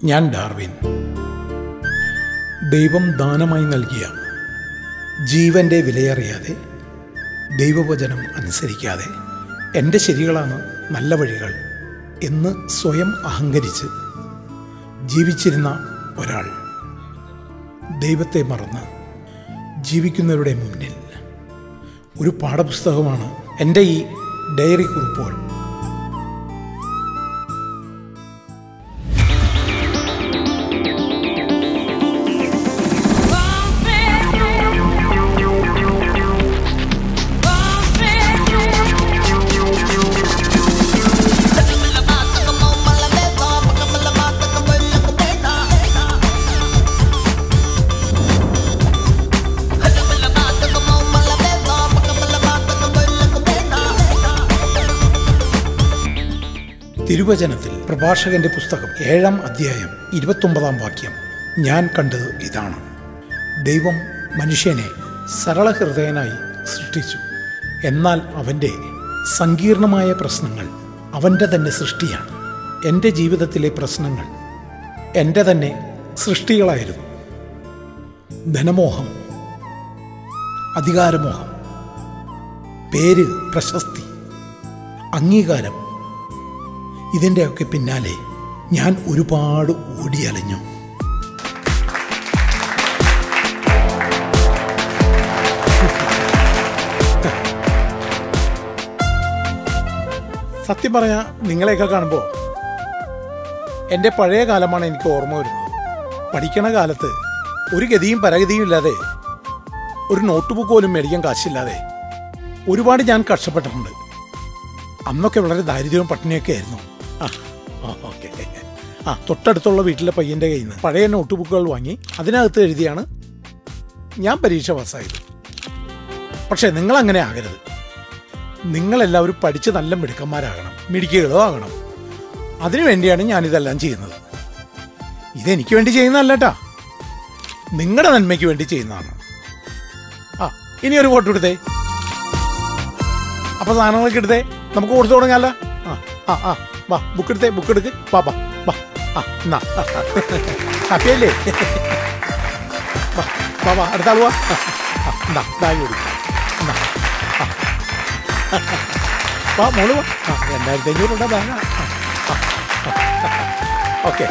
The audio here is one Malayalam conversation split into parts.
ഞാൻ ഡാർവിൻ ദൈവം ദാനമായി നൽകിയ ജീവന്റെ വിലയറിയാതെ ദൈവവചനം അനുസരിക്കാതെ എൻ്റെ ശരികളാണ് നല്ല വഴികൾ എന്ന് സ്വയം അഹങ്കരിച്ച് ജീവിച്ചിരുന്ന ഒരാൾ ദൈവത്തെ മറന്ന് ജീവിക്കുന്നവരുടെ മുന്നിൽ ഒരു പാഠപുസ്തകമാണ് എൻ്റെ ഈ ഡയറി കുറിപ്പുകൾ തിരുവചനത്തിൽ പ്രഭാഷകന്റെ പുസ്തകം ഏഴാം അധ്യായം ഇരുപത്തൊമ്പതാം വാക്യം ഞാൻ കണ്ടത് ഇതാണ് ദൈവം മനുഷ്യനെ സരളഹൃദയനായി സൃഷ്ടിച്ചു എന്നാൽ അവൻ്റെ സങ്കീർണമായ പ്രശ്നങ്ങൾ അവൻ്റെ തന്നെ സൃഷ്ടിയാണ് എൻ്റെ ജീവിതത്തിലെ പ്രശ്നങ്ങൾ എൻ്റെ തന്നെ സൃഷ്ടികളായിരുന്നു ധനമോഹം അധികാരമോഹം പേര് പ്രശസ്തി അംഗീകാരം ഇതിൻ്റെയൊക്കെ പിന്നാലെ ഞാൻ ഒരുപാട് ഓടിയലഞ്ഞു സത്യം പറഞ്ഞ നിങ്ങളെയൊക്കെ കാണുമ്പോൾ എൻ്റെ പഴയ കാലമാണ് എനിക്ക് ഓർമ്മ വരുന്നത് പഠിക്കണ കാലത്ത് ഒരു ഗതിയും പരഗതിയും ഇല്ലാതെ ഒരു നോട്ട് ബുക്ക് പോലും മേടിക്കാൻ കാശില്ലാതെ ഒരുപാട് ഞാൻ കഷ്ടപ്പെട്ടിട്ടുണ്ട് അന്നൊക്കെ വളരെ ദാരിദ്ര്യവും പട്ടിണിയൊക്കെ ആയിരുന്നു ആ ഓക്കെ ആ തൊട്ടടുത്തുള്ള വീട്ടിലെ പയ്യൻ്റെ കയ്യിൽ നിന്ന് പഴയ നോട്ട് ബുക്കുകൾ വാങ്ങി അതിനകത്ത് എഴുതിയാണ് ഞാൻ പരീക്ഷ പാസ്സായത് പക്ഷേ നിങ്ങൾ അങ്ങനെ ആകരുത് നിങ്ങളെല്ലാവരും പഠിച്ച് നല്ല മിടുക്കന്മാരാകണം മിടുക്കികളോ ആകണം അതിനു വേണ്ടിയാണ് ഞാനിതെല്ലാം ചെയ്യുന്നത് ഇതെനിക്ക് വേണ്ടി ചെയ്യുന്നതല്ലട്ടാ നിങ്ങളുടെ നന്മയ്ക്ക് വേണ്ടി ചെയ്യുന്നതാണ് ആ ഇനി ഒരു ഫോട്ടോ എടുത്തേ അപ്പൊ സാധനങ്ങളൊക്കെ എടുത്തേ നമുക്ക് കൊടുത്തു തുടങ്ങാല്ല ആ ആ ആ വാ ബുക്ക് എടുത്തേ ബുക്ക് എടുക്ക് വാ വാ വാ ആ എന്നാ ഹാപ്പിയല്ലേ വാ വാ വാ അടുത്ത ആൾ വാ ആ, എന്നാ ബാഗ് കൊടുക്കും എന്നാ ആ. വാ മോള് വാ ആ രണ്ടായിരത്തി അഞ്ഞൂറുണ്ട ബാഗാ ഓക്കെ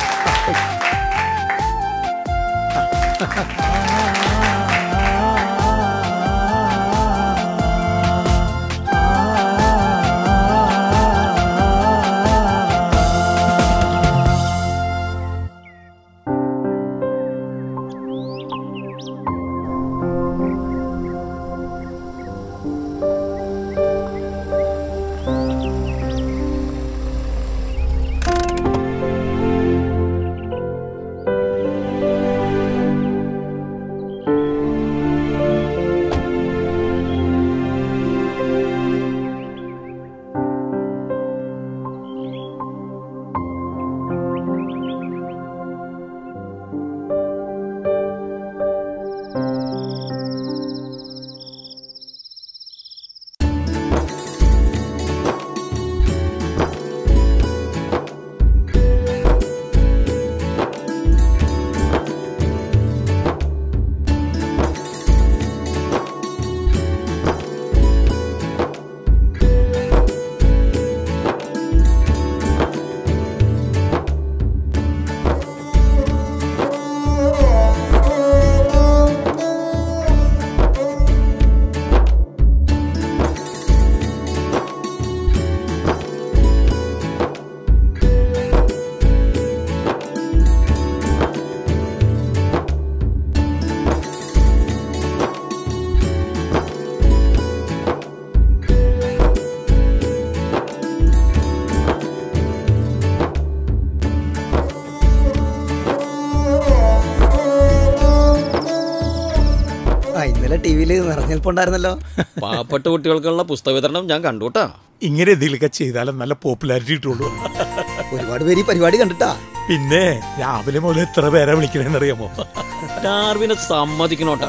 ആ ഇന്നലെ ടി വിയിൽ നിറഞ്ഞിൽപ്പുണ്ടായിരുന്നല്ലോ പാവപ്പെട്ട കുട്ടികൾക്കുള്ള പുസ്തക വിതരണം ഞാൻ കണ്ടുട്ടാ ഇങ്ങനെ എന്തെങ്കിലുമൊക്കെ ചെയ്താലും നല്ല പോപ്പുലാരിറ്റി കിട്ടുള്ളൂ ഒരുപാട് പേര് ഈ പരിപാടി കണ്ടിട്ടാ പിന്നെ രാവിലെ മുതൽ എത്ര പേരെ വിളിക്കണേന്ന് അറിയാമോ ഡാർവിനെ സമ്മതിക്കണോട്ടാ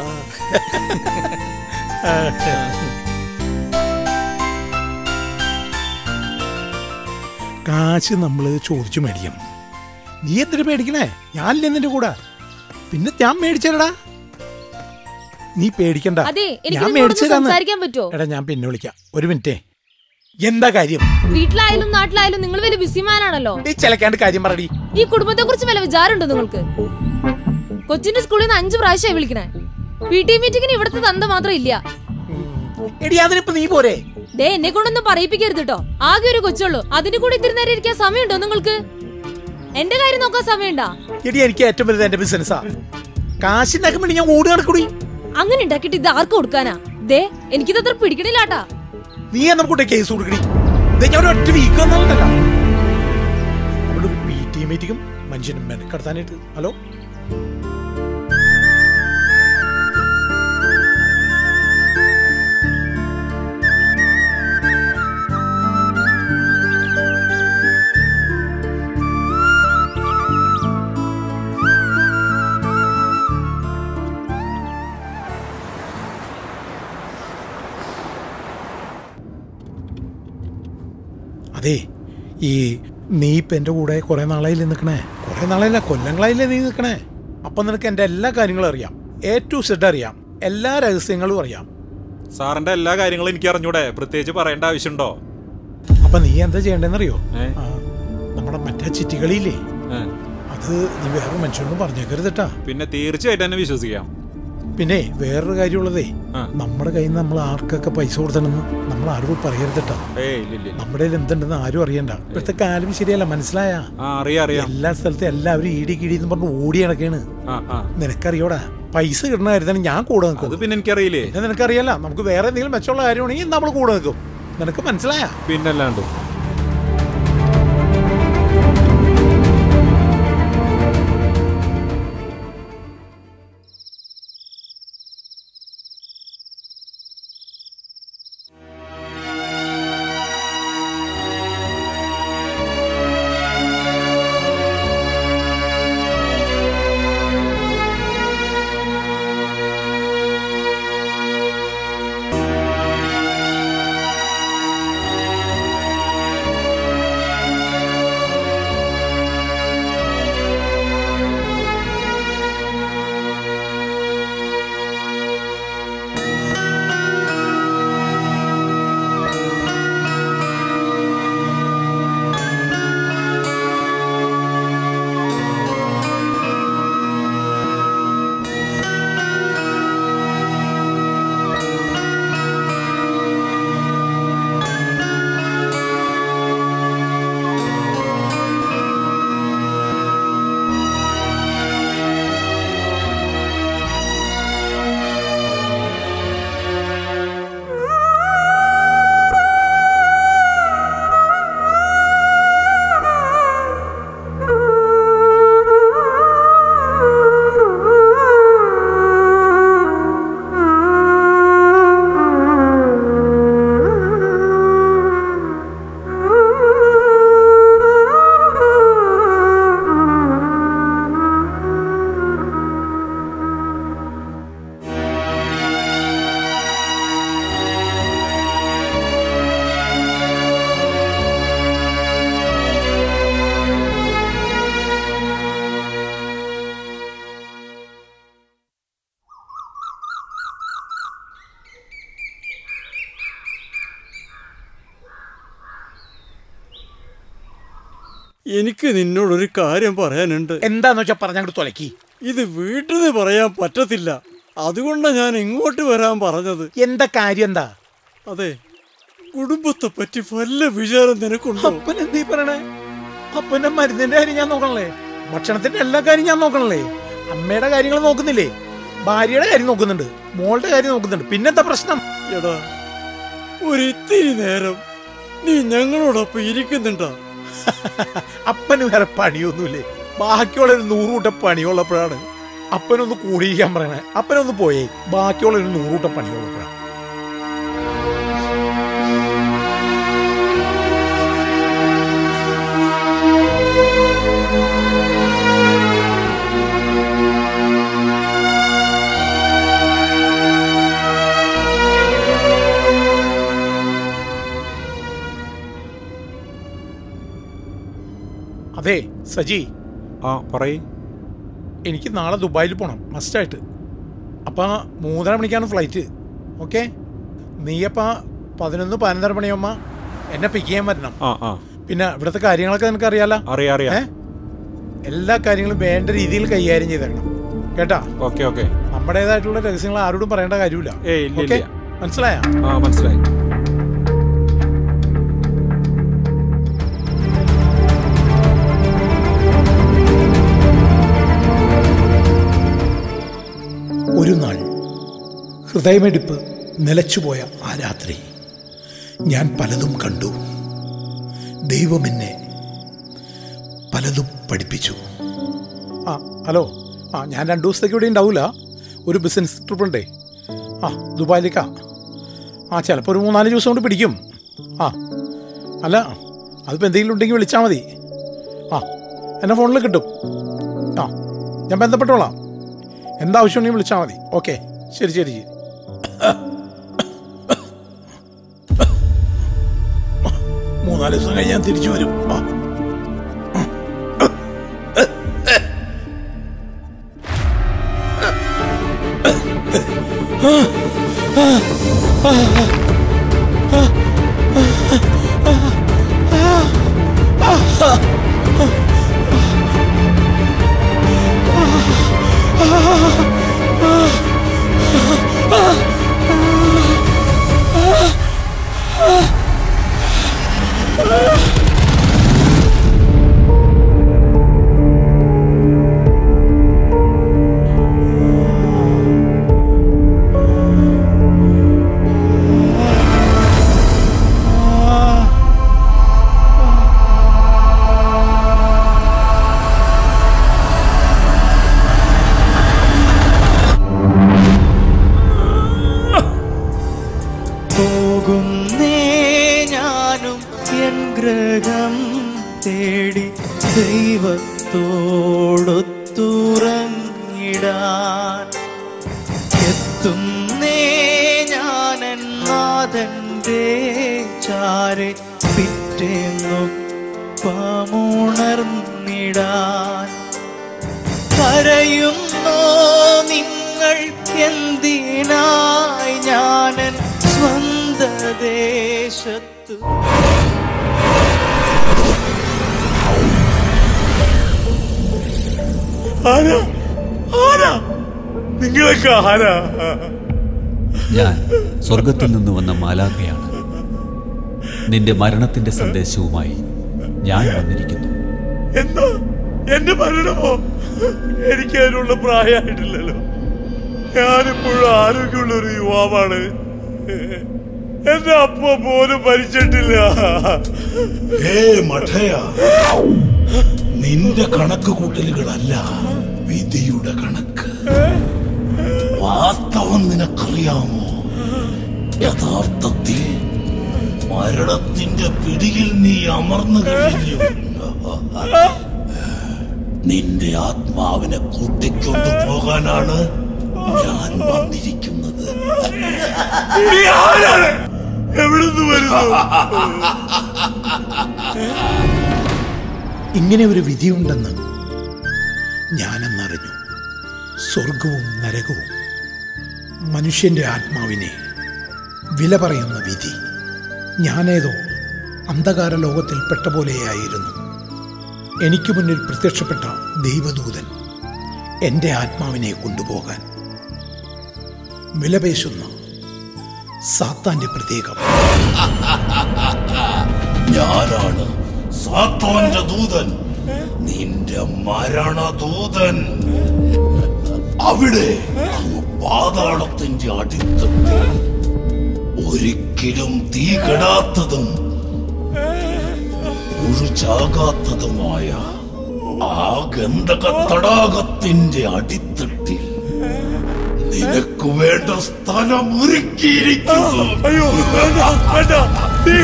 കാശ് നമ്മൾ ചോദിച്ചു മേടിക്കണം നീ എന്തിനു പേടിക്കണേ ഞാനില്ലേ നിന്റെ കൂടെ പിന്നെ ഞാൻ മേടിച്ചേരടാ നീ പേടിക്കണ്ട അതെ എനിക്ക് ഞാൻ നിങ്ങളോടൊന്ന് മേടിച്ചേരാന്ന് സംസാരിക്കാൻ പറ്റുമോ എടാ ഞാൻ പിന്നെ വിളിക്കാം ഒരു മിനിറ്റേ എന്താ കാര്യം വീട്ടിലായാലും നാട്ടിലായാലും നിങ്ങൾ വലിയ ബിസിമാനാണല്ലോ നീ ചിലക്കാണ്ട് കാര്യം പറടി ഈ കുടുംബത്തെ കുറിച്ച് വല്ല വിചാരമുണ്ടോ നിങ്ങൾക്ക് കൊച്ചിന്റെ സ്കൂളിൽ നിന്ന് അഞ്ചു പ്രാവശ്യമായി വിളിക്കണേ പി ടി മീറ്റിംഗിന് ഇവിടുത്തെ തന്ത മാത്രം ഇല്ല എടി അതിനിപ്പോ നീ പോരെ ദേ എന്നെ കൊണ്ടൊന്നും പറയിപ്പിക്കരുത് കേട്ടോ ആകെ ഒരു കൊച്ചുള്ളൂ അതിന് കൂടി ഇത്തിരി നേരം ഇരിക്കാൻ സമയമുണ്ടോ നിങ്ങൾക്ക് എന്റെ കാര്യം നോക്കാൻ സമയമുണ്ടാ എടി എനിക്ക് ഏറ്റവും വലുത് എന്റെ ബിസിനസ്സാ കാശിണ്ടാക്കാൻ വേണ്ടി ഞാൻ ഓടി നടക്കൂടി അങ്ങനെ ഉണ്ടാക്കിയിട്ട് ഇത് ആർക്ക് കൊടുക്കാനാ ദേ എനിക്കിത് അത്ര പിടിക്കണില്ലാട്ടാ നീ എന്നാ കൂട്ടെ കേസ് കൊടുക്കടി ദേ ഞാൻ ഒറ്റ വീക്ക് വന്നതല്ല അവിടെ ഒരു പി ടി മീറ്റിംഗും മനുഷ്യനും മെനക്കെടുത്താനായിട്ട് ഹലോ അതെ ഈ നീ ഇപ്പൊ എന്റെ കൂടെ കുറെ നാളായില്ലേ നിൽക്കണേ കുറെ നാളായില്ല കൊല്ലങ്ങളായില്ലേ നീ നിൽക്കണേ അപ്പൊ നിനക്ക് എന്റെ എല്ലാ കാര്യങ്ങളും അറിയാം എ ടു സെഡ് അറിയാം എല്ലാ രഹസ്യങ്ങളും അറിയാം സാറിന്റെ എല്ലാ കാര്യങ്ങളും എനിക്ക് അറിഞ്ഞൂടെ പ്രത്യേകിച്ച് പറയേണ്ട ആവശ്യമുണ്ടോ അപ്പൊ നീ എന്താ ചെയ്യണ്ടെന്നറിയോ ഏ? ആ, നമ്മുടെ മറ്റേ ചിറ്റികളിയില്ലേ ഏ, അത് നീ വേറെ മനുഷ്യനോട് പറഞ്ഞേക്കരുത് കേട്ടാ പിന്നെ തീർച്ചയായിട്ടും എന്നെ വിശ്വസിക്കാം പിന്നെ വേറൊരു കാര്യമുള്ളതേ ആ. നമ്മുടെ കയ്യിൽ നിന്ന് നമ്മൾ ആർക്കൊക്കെ പൈസ കൊടുത്തണമെന്ന് നമ്മൾ ആരോടും പറയരുത് കേട്ടോ ഏയ് ഇല്ല ഇല്ല, ഇല്ല നമ്മുടെ കയ്യിൽ എന്തുണ്ടെന്ന് ആരും അറിയണ്ട ഇപ്പോഴത്തെ കാലം ശരിയല്ല മനസ്സിലായ ആ അറിയാം അറിയാം എല്ലാ സ്ഥലത്തും എല്ലാവരും ഈടി കിടി എന്ന് പറഞ്ഞ് ഓടി നടക്കാണ് ആ ആ നിനക്കറിയോടാ പൈസ കിട്ടുന്ന കാര്യത്തിന് ഞാൻ കൂടെ അത് നിൽക്കും പിന്നെ എനിക്കറിയില്ലേ പിന്നെ നിനക്കറിയാല നമുക്ക് വേറെ എന്തെങ്കിലും മെച്ചമുള്ള കാര്യമാണെങ്കിൽ നമ്മൾ കൂടെ നിൽക്കും നിനക്ക് മനസ്സിലായ പിന്നല്ലാണ്ട് എനിക്ക് നിന്നോടൊരു കാര്യം പറയാനുണ്ട് എന്താന്ന് വെച്ചാ പറഞ്ഞങ്ങോട്ട് തുലക്കി ഇത് വീട്ടിൽ നിന്ന് പറയാൻ പറ്റത്തില്ല അതുകൊണ്ടാണ് ഞാൻ ഇങ്ങോട്ട് വരാൻ പറഞ്ഞത് എന്താ കാര്യം എന്താ അതെ കുടുംബത്തെ പറ്റി വല്ല വിചാരം നിനക്കുണ്ടോ അപ്പൻ എന്തീ പറയണേ അപ്പന്റെ മരുന്നിന്റെ കാര്യം ഞാൻ നോക്കണല്ലേ ഭക്ഷണത്തിന്റെ എല്ലാ കാര്യം ഞാൻ നോക്കണല്ലേ അമ്മയുടെ കാര്യങ്ങൾ നോക്കുന്നില്ലേ ഭാര്യയുടെ കാര്യം നോക്കുന്നുണ്ട് മോളുടെ കാര്യം നോക്കുന്നുണ്ട് പിന്നെന്താ പ്രശ്നം എടാ ഒരിത്തിരി നേരം നീ ഞങ്ങളോടൊപ്പം ഇരിക്കുന്നുണ്ടാ അപ്പന് വേറെ പണിയൊന്നുമില്ലേ ബാക്കിയുള്ള ഒരു നൂറുകൂട്ടം പണിയുള്ളപ്പോഴാണ് അപ്പനൊന്ന് കൂടിയിരിക്കാൻ പറയണേ അപ്പനൊന്ന് പോയേ ബാക്കിയുള്ള ഒരു നൂറുകൂട്ടം പണിയുള്ളപ്പോഴാണ് അതെ സജി ആ പറയ് എനിക്ക് നാളെ ദുബായിൽ പോകണം മസ്റ്റായിട്ട് അപ്പം മൂന്നര മണിക്കാണ് ഫ്ലൈറ്റ് ഓക്കെ നീയപ്പം പതിനൊന്ന് പതിനൊന്നര മണിയാകുമ്പോൾ എന്നെ പിക്ക് ചെയ്യാൻ പറ്റണം ആ ആ പിന്നെ ഇവിടുത്തെ കാര്യങ്ങളൊക്കെ നിനക്ക് അറിയാലോ അറിയാം ഏ അറിയാം എല്ലാ കാര്യങ്ങളും വേണ്ട രീതിയിൽ കൈകാര്യം ചെയ്തേക്കണം കേട്ടാ ഓക്കെ ഓക്കെ നമ്മുടേതായിട്ടുള്ള രഹസ്യങ്ങൾ ആരോടും പറയേണ്ട കാര്യമില്ല ഏയ്, ഇല്ല, ഓക്കെ ഇല്ല. മനസ്സിലായ ആ മനസ്സിലായി ഒരു നാൾ ഹൃദയമെടുപ്പ് നിലച്ചുപോയ ആ രാത്രി ഞാൻ പലതും കണ്ടു ദൈവം എന്നെ പലതും പഠിപ്പിച്ചു ആ ഹലോ ആ ഞാൻ രണ്ടു ദിവസത്തേക്ക് ഇവിടെ ഉണ്ടാവില്ല ഒരു ബിസിനസ് ട്രിപ്പ് ഉണ്ടേ ആ ദുബായിലേക്കാ ആ ചിലപ്പോൾ ഒരു മൂന്നാല് ദിവസം കൊണ്ട് പിടിക്കും ആ അല്ല അതിപ്പോൾ എന്തെങ്കിലും ഉണ്ടെങ്കിൽ വിളിച്ചാൽ മതി ആ എന്നെ ഫോണിൽ കിട്ടും ആ ഞാൻ ബന്ധപ്പെട്ടോളാം എന്താവശ്യമുണ്ടെങ്കിൽ വിളിച്ചാൽ മതി ഓക്കെ ശരി ശരി ശരി മൂന്നാല് ദിവസം കഴിഞ്ഞ് ഞാൻ തിരിച്ചു വരും ആ. പോകുന്നേ ഞാനും എൻ ഗ്രഹം തേടി ദൈവത്തോടൊത്തുറങ്ങിടാൻ എത്തുന്നേ ഞാനൻ നാഥന്റെ ചാരെ പിറ്റേന്നൊപ്പമുണർന്നിടാൻ കരയുന്നോ നിങ്ങൾ എന്തിനായി ഞാനൻ സ്വന്ത ദേശത്തു ആരാ ആരാ നിങ്ങളൊക്കെ ആരാ ഞാൻ സ്വർഗത്തിൽ നിന്ന് വന്ന മാലാഖയാണ് നിന്റെ മരണത്തിന്റെ സന്ദേശവുമായി ഞാൻ വന്നിരിക്കുന്നു എന്താ എന്റെ മരണമോ എനിക്ക് അതിനുള്ള പ്രായമായിട്ടില്ലല്ലോ ഞാനിപ്പോഴും ആരോഗ്യമുള്ള ഒരു യുവാവാണ് എന്റെ അപ്പ പോലും മരിച്ചിട്ടില്ല ഹേ മഠയ നിന്റെ കണക്ക് കൂട്ടലുകളല്ല വിധിയുടെ കണക്ക് വാസ്തവം നിനക്കറിയാമോ യഥാർത്ഥത്തിൽ മരണത്തിന്റെ പിടിയിൽ നീ അമർന്നു കഴിഞ്ഞു നിന്റെ ആത്മാവിനെ കൂട്ടിക്കൊണ്ടു പോകാനാണ് ഞാൻ വന്നിരിക്കുന്നത് എവിടുന്ന് വരുന്നു ഇങ്ങനെ ഒരു വിധിയുണ്ടെന്ന് ഞാനെന്നറിഞ്ഞു സ്വർഗവും നരകവും മനുഷ്യന്റെ ആത്മാവിനെ വില പറയുന്ന വിധി ഞാനേതോ അന്ധകാര ലോകത്തിൽ പെട്ട പോലെയായിരുന്നു എനിക്ക് മുന്നിൽ പ്രത്യക്ഷപ്പെട്ട ദൈവദൂതൻ എൻ്റെ ആത്മാവിനെ കൊണ്ടുപോകാൻ വിലപേശുന്ന സാത്താന്റെ പ്രതീകം ഞാനാണ് സാത്താന്റെ ദൂതൻ നിന്റെ മരണദൂതൻ അവിടെ അങ്ങ് പാതാളത്തിന്റെ അടിത്തട്ടിൽ ഒരിക്കലും തീ കെടാത്തതും മുഴുചാകാത്തതുമായ ആ ഗന്ധക തടാകത്തിന്റെ അടിത്തട്ടിൽ നിനക്ക് വേണ്ട സ്ഥലം ഒരുക്കിയിരിക്കുന്നു അയ്യോ വേണ്ട വേണ്ട തീ,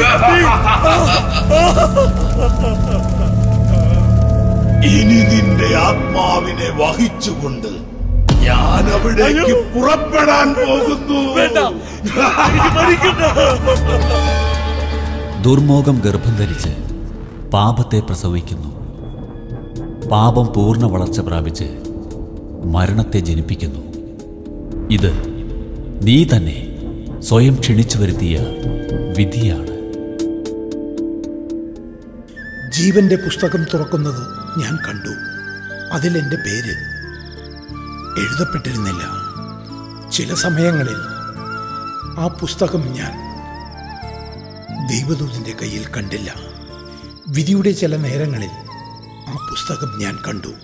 ഇനി നിന്റെ ആത്മാവിനെ വഹിച്ചുകൊണ്ട് ഞാൻ അവിടേക്ക് പുറപ്പെടാൻ പോകുന്നു ദുർമോഹം ഗർഭം ധരിച്ച് പാപത്തെ പ്രസവിക്കുന്നു പാപം പൂർണ്ണ വളർച്ച പ്രാപിച്ച് മരണത്തെ ജനിപ്പിക്കുന്നു ഇത് നീ തന്നെ സ്വയം ക്ഷണിച്ചു വരുത്തിയ വിധിയാണ് ജീവന്റെ പുസ്തകം തുറക്കുന്നത് ഞാൻ കണ്ടു അതിൽ എൻ്റെ പേര് എഴുതപ്പെട്ടിരുന്നില്ല ചില സമയങ്ങളിൽ ആ പുസ്തകം ഞാൻ ദൈവദൂതിൻ്റെ കയ്യിൽ കണ്ടില്ല വിധിയുടെ ചില നേരങ്ങളിൽ ആ പുസ്തകം ഞാൻ കണ്ടു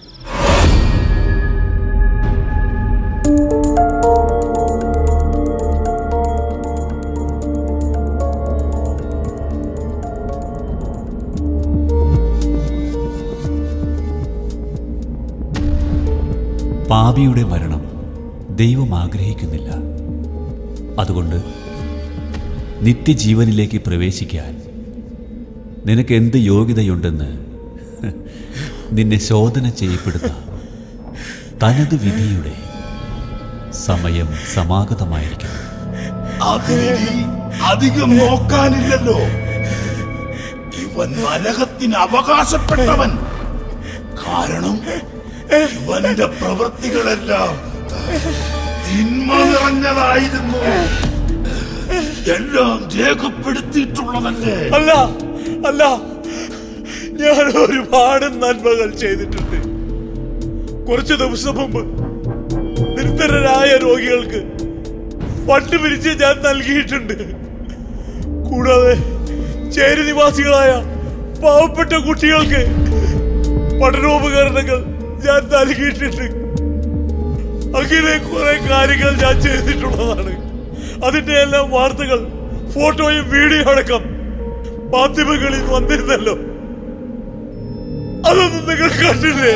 പാപിയുടെ മരണം ദൈവം ആഗ്രഹിക്കുന്നില്ല അതുകൊണ്ട് നിത്യജീവനിലേക്ക് പ്രവേശിക്കാൻ നിനക്ക് എന്ത് യോഗ്യതയുണ്ടെന്ന് നിന്നെ ശോധന ചെയ്യപ്പെടുന്ന തനത് വിധിയുടെ സമയം സമാഗതമായിരിക്കുന്നു അതിനി അധികം നോക്കാനില്ലല്ലോ ഇവൻ നരകത്തിന് അവകാശപ്പെട്ടവൻ കാരണം ഇവന്റെ പ്രവൃത്തികളെല്ലാം തിന്മ നിറഞ്ഞതായിരുന്നു എല്ലാം രേഖപ്പെടുത്തിയിട്ടുള്ളതല്ലേ അല്ല അല്ല ഞാൻ ഒരുപാട് നന്മകൾ ചെയ്തിട്ടുണ്ട് കുറച്ചു ദിവസം മുമ്പ് നിർത്തരരായ രോഗികൾക്ക് ഫണ്ട് പിരിച്ച് ഞാൻ നൽകിയിട്ടുണ്ട് കൂടാതെ ചേരി നിവാസികളായ പാവപ്പെട്ട കുട്ടികൾക്ക് പഠനോപകരണങ്ങൾ ഞാൻ നൽകിയിട്ടുണ്ട് അങ്ങനെ കുറെ കാര്യങ്ങൾ ഞാൻ ചെയ്തിട്ടുള്ളതാണ് അതിന്റെ എല്ലാം വാർത്തകൾ ഫോട്ടോയും വീഡിയോ അടക്കം മാധ്യമങ്ങളിൽ വന്നിരുന്നല്ലോ അതൊന്നും നിങ്ങൾ കണ്ടില്ലേ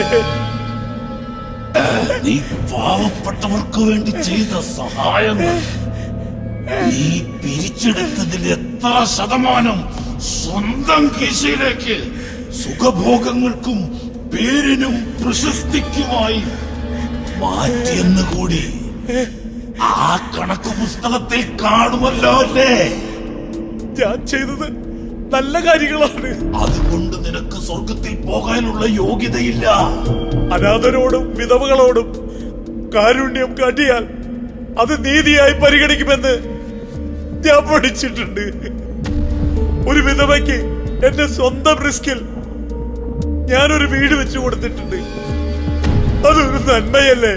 നീ പാവപ്പെട്ടവർക്ക് വേണ്ടി ചെയ്ത സഹായങ്ങൾ നീ പിരിച്ചെടുത്തതിൽ എത്ര ശതമാനം സ്വന്തം കീശയിലേക്ക് സുഖഭോഗങ്ങൾക്കും പേരിനും പ്രശസ്തിക്കുമായി മാറ്റിയെന്ന് കൂടി ആ കണക്ക് പുസ്തകത്തിൽ കാണുമല്ലോ അല്ലേ ഞാൻ ചെയ്തത് നല്ല കാര്യങ്ങളാണ് അതുകൊണ്ട് നിനക്ക് സ്വർഗത്തിൽ പോകാനുള്ള യോഗ്യതയില്ല അനാഥരോടും വിധവകളോടും കാരുണ്യം കാട്ടിയാൽ അത് നീതിയായി പരിഗണിക്കുമെന്ന് ഞാൻ പഠിച്ചിട്ടുണ്ട് ഒരു വിധവയ്ക്ക് എന്റെ സ്വന്തം റിസ്കിൽ ഞാനൊരു വീട് വെച്ചു കൊടുത്തിട്ടുണ്ട് അതൊരു നന്മയല്ലേ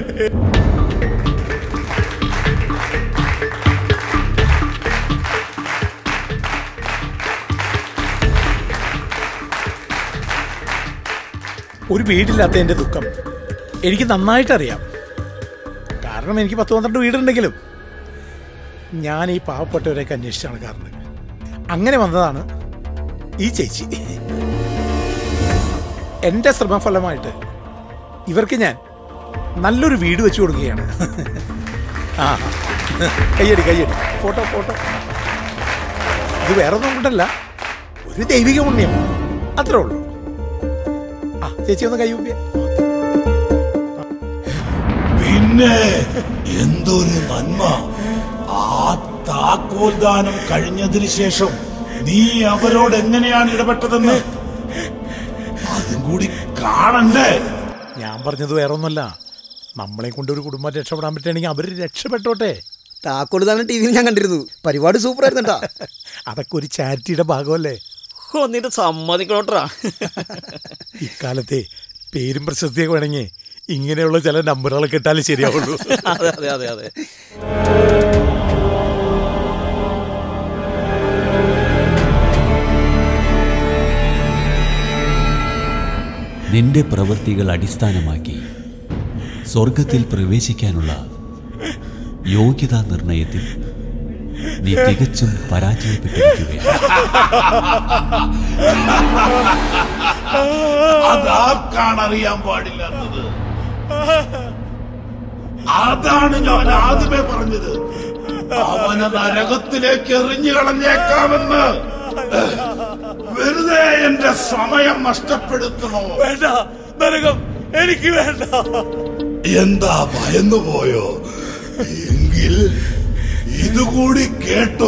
ഒരു വീടില്ലാത്ത എൻ്റെ ദുഃഖം എനിക്ക് നന്നായിട്ടറിയാം കാരണം എനിക്ക് പത്ത് പന്ത്രണ്ട് വീടുണ്ടെങ്കിലും ഞാൻ ഈ പാവപ്പെട്ടവരെയൊക്കെ അന്വേഷിച്ച് നടക്കാറുണ്ട് അങ്ങനെ വന്നതാണ് ഈ ചേച്ചി എൻ്റെ ശ്രമഫലമായിട്ട് ഇവർക്ക് ഞാൻ നല്ലൊരു വീട് വെച്ച് കൊടുക്കുകയാണ് ആ കയ്യടി കയ്യടി ഫോട്ടോ ഫോട്ടോ ഇത് വേറെ ഒന്നും കൊണ്ടല്ല ഒരു ദൈവിക പുണ്യം അത്രേ ഉള്ളൂ ആ ചേച്ചി ഒന്ന് കൈ ഊപ്പിയേ പിന്നെ എന്തൊരു നന്മ ആ താക്കോൽ ദാനം കഴിഞ്ഞതിന് ശേഷം നീ അവരോട് എങ്ങനെയാണ് ഇടപെട്ടതെന്ന് അതും കൂടി കാണണ്ടേ ഞാൻ പറഞ്ഞത് വേറെ ഒന്നുമല്ല നമ്മളെ കൊണ്ട് ഒരു കുടുംബം രക്ഷപ്പെടാൻ പറ്റുകയാണെങ്കിൽ അവർ രക്ഷപ്പെട്ടോട്ടെ താക്കോലുദാനം ടി വിയിൽ ഞാൻ കണ്ടിരുന്നു പരിപാടി സൂപ്പർ ആയിരുന്നട്ടാ അതൊക്കെ ഒരു ചാരിറ്റിയുടെ ഭാഗമല്ലേ ഹോ നിന്റെ സമ്മതിക്കണോട്ടാ ഇക്കാലത്തെ പേരും പ്രശസ്തിയൊക്കെ വേണമെങ്കിൽ ഇങ്ങനെയുള്ള ചില നമ്പറുകളൊക്കെ ഇട്ടാലേ ശരിയാവുള്ളൂ അതെ അതെ അതെ അതെ നിന്റെ പ്രവൃത്തികൾ അടിസ്ഥാനമാക്കി സ്വർഗത്തിൽ പ്രവേശിക്കാനുള്ള യോഗ്യതാ നിർണയത്തിൽ നീ തികച്ചും പരാജയപ്പെട്ടിരിക്കുകയാണ് അതാർക്കാണ് അറിയാൻ പാടില്ലാത്തത് അതാണ് ഞാൻ ആദ്യമേ പറഞ്ഞത് അവനെ നരകത്തിലേക്ക് എറിഞ്ഞു കളഞ്ഞേക്കാമെന്ന് വെറുതെ എന്റെ സമയം നഷ്ടപ്പെടുത്തണോ വേണ്ട നരകം എനിക്ക് വേണ്ട എന്താ ഭയന്നു പോയോ എങ്കിൽ ഇതുകൂടി കേട്ടോ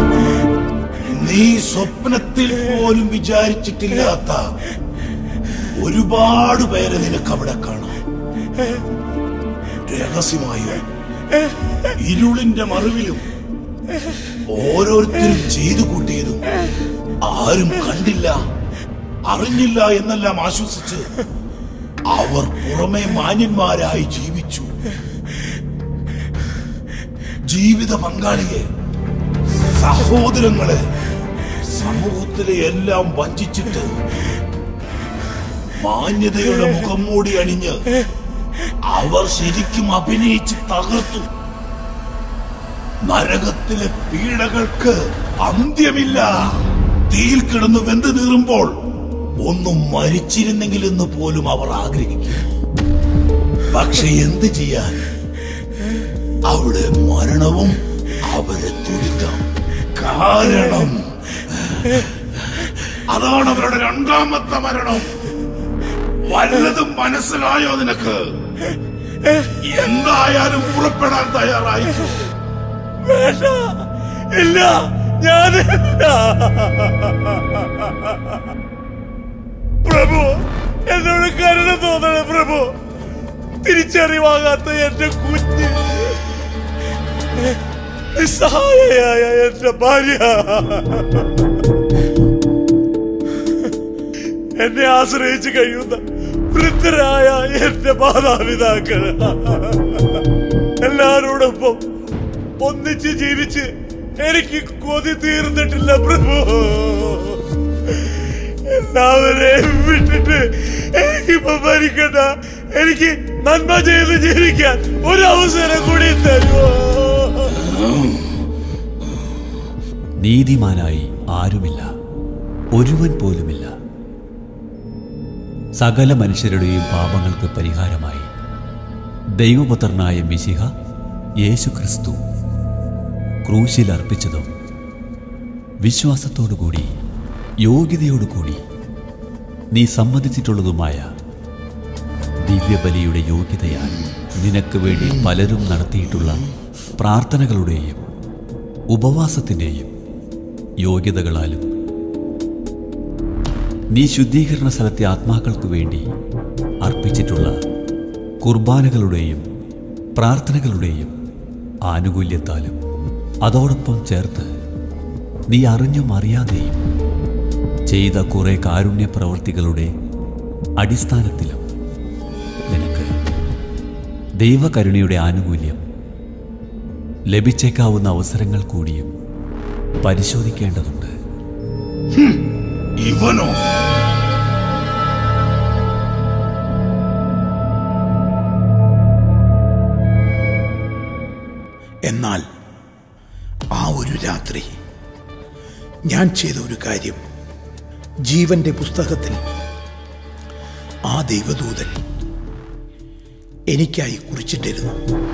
നീ സ്വപ്നത്തിൽ പോലും വിചാരിച്ചിട്ടില്ലാത്ത ഒരുപാട് പേരെ നിനക്ക് അവിടെ കാണാം രഹസ്യമായോ ഇരുളിന്റെ മറിവിലും ഓരോരുത്തരും ചെയ്തു കൂട്ടിയതും ആരും കണ്ടില്ല അറിഞ്ഞില്ല എന്നെല്ലാം ആശ്വസിച്ച് അവർ പുറമെ മാന്യന്മാരായി ജീവിച്ചു ജീവിത പങ്കാളിയെ സഹോദരങ്ങളെ സമൂഹത്തിലെ എല്ലാം വഞ്ചിച്ചിട്ട് മാന്യതയുടെ മുഖം മൂടി അണിഞ്ഞ് അവർ ശരിക്കും അഭിനയിച്ച് തകർത്തു നരകത്തിലെ പീഡകൾക്ക് അന്ത്യമില്ല തീയിൽ കിടന്ന് വെന്ത് നീറുമ്പോൾ ഒന്നും മരിച്ചിരുന്നെങ്കിലെന്ന് പോലും അവർ ആഗ്രഹിക്കുന്നു പക്ഷെ എന്ത് ചെയ്യാൻ അവിടെ മരണവും അവരെ തുരുത്താം കാരണം അതാണ് അവരുടെ രണ്ടാമത്തെ മരണം വല്ലതും മനസ്സിലായോ നിനക്ക് എന്തായാലും പുറപ്പെടാൻ തയ്യാറായിക്കോ വേണ്ട ഇല്ല ഞാൻ പ്രഭു എന്നോട് കരുണ തോന്നണേ പ്രഭു തിരിച്ചറിവാകാത്ത എന്റെ കുഞ്ഞ് നിസ്സഹായയായ എന്റെ ഭാര്യ എന്നെ ആശ്രയിച്ച് കഴിയുന്ന വൃദ്ധരായ എന്റെ മാതാപിതാക്കൾ എല്ലാരോടൊപ്പം ഒന്നിച്ച് ജീവിച്ച് എനിക്ക് കൊതി തീർന്നിട്ടില്ല പ്രഭു എല്ലാവരെയും വിട്ടിട്ട് എനിക്കിപ്പോ മരിക്കണ്ട എനിക്ക് നന്മ ചെയ്ത് ജീവിക്കാൻ ഒരു അവസരം കൂടി തരുമോ നീതിമാനായി ആരുമില്ല ഒരുവൻ പോലുമില്ല സകല മനുഷ്യരുടെയും പാപങ്ങൾക്ക് പരിഹാരമായി ദൈവപുത്രനായ മിശിഹ യേശുക്രിസ്തു ക്രൂശിൽ അർപ്പിച്ചതും വിശ്വാസത്തോടുകൂടി യോഗ്യതയോടുകൂടി നീ സമ്മതിച്ചിട്ടുള്ളതുമായ ദിവ്യബലിയുടെ യോഗ്യതയാൽ നിനക്ക് വേണ്ടി പലരും നടത്തിയിട്ടുള്ള പ്രാർത്ഥനകളുടെയും ഉപവാസത്തിൻ്റെയും യോഗ്യതകളാലും നീ ശുദ്ധീകരണ സ്ഥലത്തെ ആത്മാക്കൾക്ക് വേണ്ടി അർപ്പിച്ചിട്ടുള്ള കുർബാനകളുടെയും പ്രാർത്ഥനകളുടെയും ആനുകൂല്യത്താലും അതോടൊപ്പം ചേർത്ത് നീ അറിഞ്ഞും അറിയാതെയും ചെയ്ത കുറെ കാരുണ്യ പ്രവൃത്തികളുടെ അടിസ്ഥാനത്തിലും നിനക്ക് ദൈവകരുണയുടെ ആനുകൂല്യം ലഭിച്ചേക്കാവുന്ന അവസരങ്ങൾ കൂടിയും പരിശോധിക്കേണ്ടതുണ്ട് ഇവനോ എന്നാൽ ആ ഒരു രാത്രി ഞാൻ ചെയ്ത ഒരു കാര്യം ജീവന്റെ പുസ്തകത്തിൽ ആ ദൈവദൂതൻ എനിക്കായി കുറിച്ചിട്ടിരുന്നു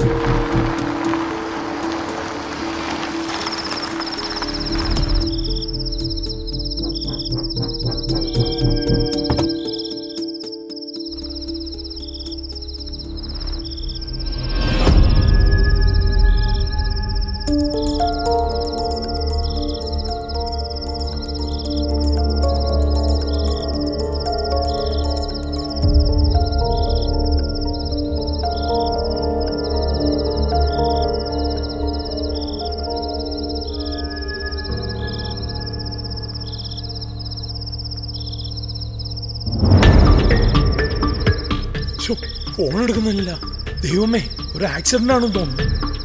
ഫോൺ എടുക്കുന്നില്ല ദൈവമേ ഒരു ആക്സിഡന്റ് ആണെന്ന് തോന്നുന്നു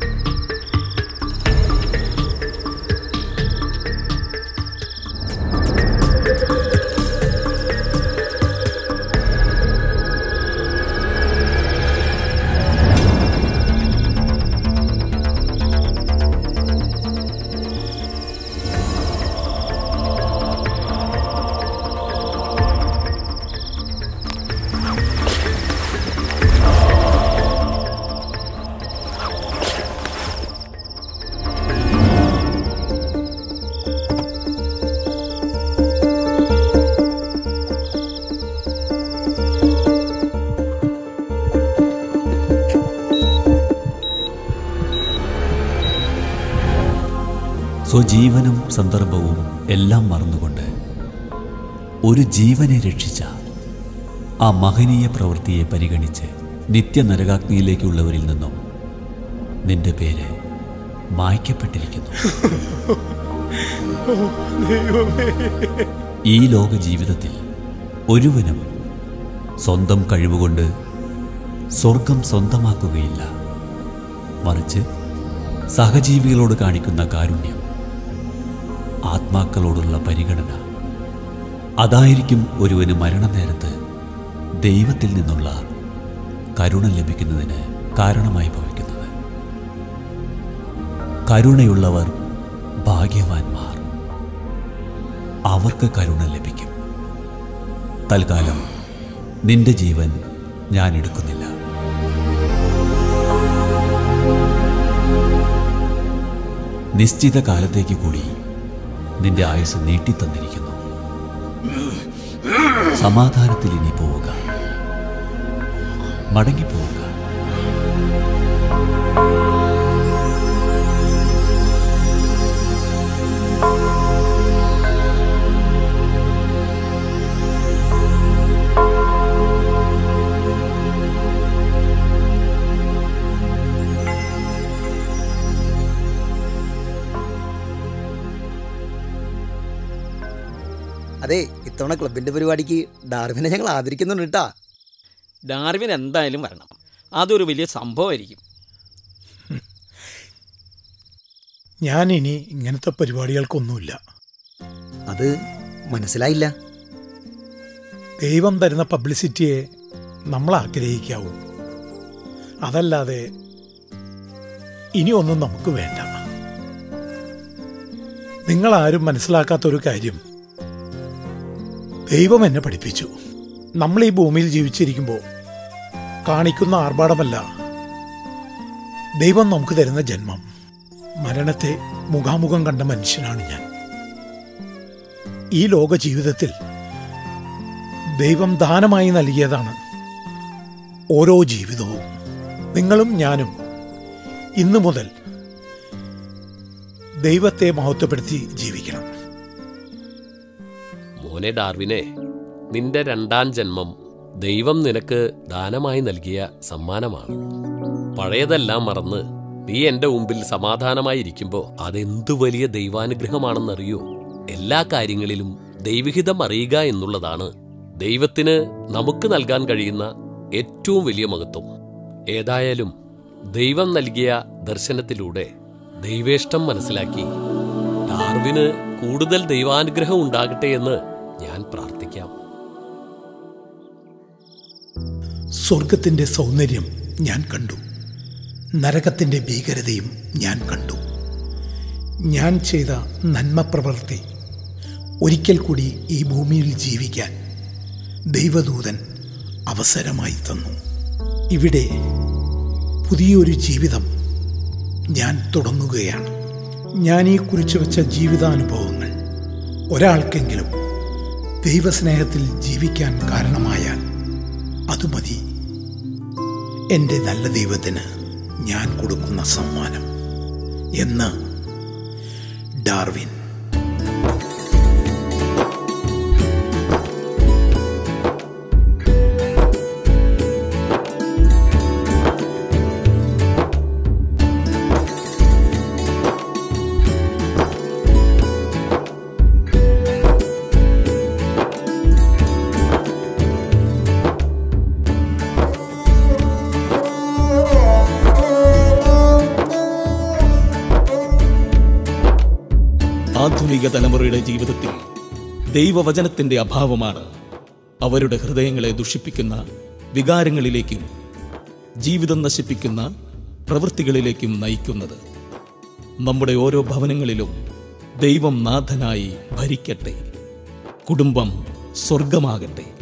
സ്വജീവനും സന്ദർഭവും എല്ലാം മറന്നുകൊണ്ട് ഒരു ജീവനെ രക്ഷിച്ച ആ മഹനീയ പ്രവൃത്തിയെ പരിഗണിച്ച് നിത്യനരകാഗ്നിയിലേക്കുള്ളവരിൽ നിന്നും നിന്റെ പേര് മായ്ക്കപ്പെട്ടിരിക്കുന്നു ഈ ലോക ജീവിതത്തിൽ ഒരുവനും സ്വന്തം കഴിവുകൊണ്ട് സ്വർഗം സ്വന്തമാക്കുകയില്ല മറിച്ച് സഹജീവികളോട് കാണിക്കുന്ന കാരുണ്യം ആത്മാക്കളോടുള്ള പരിഗണന അതായിരിക്കും ഒരുവന് മരണനേരത്ത് ദൈവത്തിൽ നിന്നുള്ള കരുണ ലഭിക്കുന്നതിന് കാരണമായി ഭവിക്കുന്നത് കരുണയുള്ളവർ ഭാഗ്യവാന്മാർ അവർക്ക് കരുണ ലഭിക്കും തൽക്കാലം നിന്റെ ജീവൻ ഞാൻ എടുക്കുന്നില്ല നിശ്ചിത കാലത്തേക്ക് കൂടി നിന്റെ ആയുസ് നീട്ടിത്തന്നിരിക്കുന്നു സമാധാനത്തിൽ ഇനി പോവുക മടങ്ങിപ്പോവുക അതെ ഇത്തവണ ക്ലബിന്റെ പരിപാടിക്ക് ഡാർവിനെ ഞങ്ങൾ ആദരിക്കുന്നുണ്ട് കേട്ടാ ഡാർവിൻ എന്തായാലും വരണം അതൊരു വലിയ സംഭവമായിരിക്കും ഞാൻ ഇനി ഇങ്ങനത്തെ പരിപാടികൾക്കൊന്നുമില്ല അത് മനസ്സിലായില്ല ദൈവം തരുന്ന പബ്ലിസിറ്റിയെ നമ്മൾ ആഗ്രഹിക്കാവൂ അതല്ലാതെ ഇനി ഒന്നും നമുക്ക് വേണ്ട നിങ്ങളാരും മനസ്സിലാക്കാത്തൊരു കാര്യം ദൈവം എന്നെ പഠിപ്പിച്ചു നമ്മൾ ഈ ഭൂമിയിൽ ജീവിച്ചിരിക്കുമ്പോൾ കാണിക്കുന്ന ആർഭാടമല്ല ദൈവം നമുക്ക് തരുന്ന ജന്മം മരണത്തെ മുഖാമുഖം കണ്ട മനുഷ്യനാണ് ഞാൻ ഈ ലോക ജീവിതത്തിൽ ദൈവം ദാനമായി നൽകിയതാണ് ഓരോ ജീവിതവും നിങ്ങളും ഞാനും ഇന്നു മുതൽ ദൈവത്തെ മഹത്വപ്പെടുത്തി ജീവിക്കണം മോനെ ഡാർവിനെ നിന്റെ രണ്ടാം ജന്മം ദൈവം നിനക്ക് ദാനമായി നൽകിയ സമ്മാനമാണ് പഴയതെല്ലാം മറന്ന് നീ എന്റെ മുമ്പിൽ സമാധാനമായി ഇരിക്കുമ്പോൾ അതെന്തു വലിയ ദൈവാനുഗ്രഹമാണെന്നറിയോ എല്ലാ കാര്യങ്ങളിലും ദൈവഹിതം അറിയുക എന്നുള്ളതാണ് ദൈവത്തിന് നമുക്ക് നൽകാൻ കഴിയുന്ന ഏറ്റവും വലിയ മഹത്വം ഏതായാലും ദൈവം നൽകിയ ദർശനത്തിലൂടെ ദൈവേഷ്ടം മനസ്സിലാക്കി ഡാർവിന് കൂടുതൽ ദൈവാനുഗ്രഹം ഉണ്ടാകട്ടെ എന്ന് ഞാൻ പ്രാർത്ഥിക്കാം സ്വർഗത്തിന്റെ സൗന്ദര്യം ഞാൻ കണ്ടു നരകത്തിന്റെ ഭീകരതയും ഞാൻ കണ്ടു ഞാൻ ചെയ്ത നന്മ പ്രവൃത്തി ഒരിക്കൽ കൂടി ഈ ഭൂമിയിൽ ജീവിക്കാൻ ദൈവദൂതൻ അവസരമായി തന്നു ഇവിടെ പുതിയൊരു ജീവിതം ഞാൻ തുടങ്ങുകയാണ് ഞാൻ ഈ കുറിച്ച് വെച്ച ജീവിതാനുഭവങ്ങൾ ഒരാൾക്കെങ്കിലും ദൈവസ്നേഹത്തിൽ ജീവിക്കാൻ കാരണമായാൽ അത് മതി എൻ്റെ നല്ല ദൈവത്തിന് ഞാൻ കൊടുക്കുന്ന സമ്മാനം എന്ന് ഡാർവിൻ ആധുനിക തലമുറയുടെ ജീവിതത്തിൽ ദൈവവചനത്തിന്റെ അഭാവമാണ് അവരുടെ ഹൃദയങ്ങളെ ദുഷിപ്പിക്കുന്ന വികാരങ്ങളിലേക്കും ജീവിതം നശിപ്പിക്കുന്ന പ്രവൃത്തികളിലേക്കും നയിക്കുന്നത് നമ്മുടെ ഓരോ ഭവനങ്ങളിലും ദൈവം നാഥനായി ഭരിക്കട്ടെ കുടുംബം സ്വർഗമാകട്ടെ